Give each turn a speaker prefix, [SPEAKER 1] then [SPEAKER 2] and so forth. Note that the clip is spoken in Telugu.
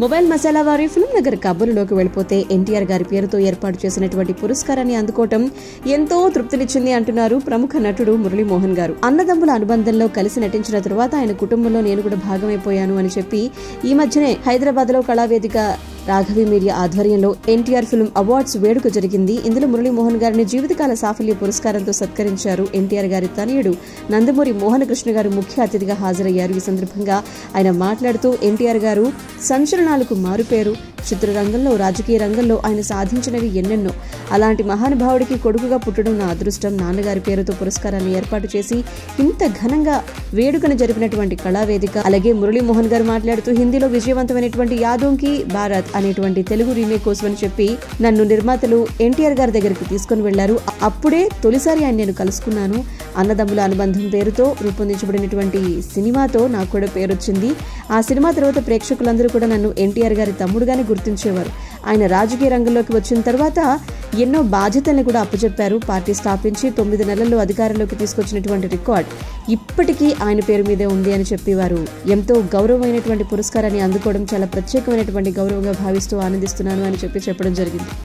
[SPEAKER 1] మొబైల్ మసాలా వారి ఫిల్మ్ నగర్ కబుర్లోకి వెళ్ళిపోతే ఎన్టీఆర్ గారి పేరుతో ఏర్పాటు చేసినటువంటి పురస్కారాన్ని అందుకోవటం ఎంతో తృప్తినిచ్చింది అంటున్నారు ప్రముఖ నటుడు మురళీమోహన్ గారు అన్నదమ్ముల అనుబంధంలో కలిసి నటించిన తరువాత ఆయన కుటుంబంలో నేను కూడా భాగమైపోయాను అని చెప్పి ఈ మధ్యనే హైదరాబాద్ లో కళావేదిక రాఘవి మీడియా ఆధ్వర్యంలో ఎన్టీఆర్ ఫిల్మ్ అవార్డ్స్ వేడుక జరిగింది ఇందులో మురళీమోహన్ గారిని జీవితకాల సాఫల్య పురస్కారంతో సత్కరించారు ఎన్టీఆర్ గారి తనయుడు నందమూరి మోహన కృష్ణ గారు ముఖ్య అతిథిగా హాజరయ్యారు ఈ సందర్భంగా ఆయన మాట్లాడుతూ ఎన్టీఆర్ గారు సంచలనాలకు మారుపేరు చిత్రరంగంలో రాజకీయ రంగంలో ఆయన సాధించినవి ఎన్నెన్నో అలాంటి మహానుభావుడికి కొడుకుగా పుట్టడం నా అదృష్టం నాన్నగారి పేరుతో పురస్కారాన్ని ఏర్పాటు చేసి ఇంత ఘనంగా వేడుకను జరిపినటువంటి కళావేదిక అలాగే మురళీమోహన్ గారు మాట్లాడుతూ హిందీలో విజయవంతమైనటువంటి యాదోంకి భారత్ అనేటువంటి తెలుగు రీమేక్ కోసం అని చెప్పి నన్ను నిర్మాతలు ఎన్టీఆర్ గారి దగ్గరికి తీసుకుని వెళ్లారు అప్పుడే తొలిసారి ఆయన నేను కలుసుకున్నాను అన్నదమ్ముల అనుబంధం పేరుతో రూపొందించబడినటువంటి సినిమాతో నాకు కూడా పేరు వచ్చింది ఆ సినిమా తర్వాత ప్రేక్షకులందరూ కూడా నన్ను ఎన్టీఆర్ గారి తమ్ముడుగానే గుర్తించేవారు ఆయన రాజకీయ రంగంలోకి వచ్చిన తర్వాత ఎన్నో బాధ్యతల్ని కూడా అప్పచెప్పారు పార్టీ స్థాపించి తొమ్మిది నెలల్లో అధికారంలోకి తీసుకొచ్చినటువంటి రికార్డ్ ఇప్పటికీ ఆయన పేరు మీదే ఉంది అని చెప్పి వారు ఎంతో గౌరవమైనటువంటి పురస్కారాన్ని అందుకోవడం చాలా ప్రత్యేకమైనటువంటి గౌరవంగా భావిస్తూ ఆనందిస్తున్నాను అని చెప్పి చెప్పడం జరిగింది